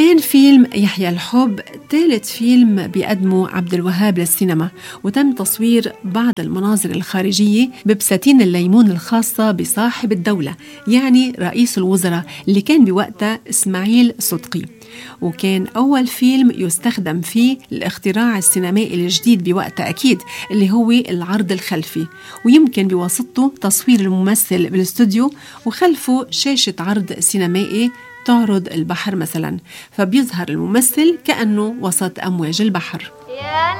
كان فيلم يحيى الحب ثالث فيلم بيقدمه عبد الوهاب للسينما وتم تصوير بعض المناظر الخارجية ببساتين الليمون الخاصة بصاحب الدولة يعني رئيس الوزراء اللي كان بوقتها إسماعيل صدقي وكان أول فيلم يستخدم فيه الاختراع السينمائي الجديد بوقتها أكيد اللي هو العرض الخلفي ويمكن بواسطته تصوير الممثل بالاستوديو وخلفه شاشة عرض سينمائي تعرض البحر مثلا فبيظهر الممثل كأنه وسط أمواج البحر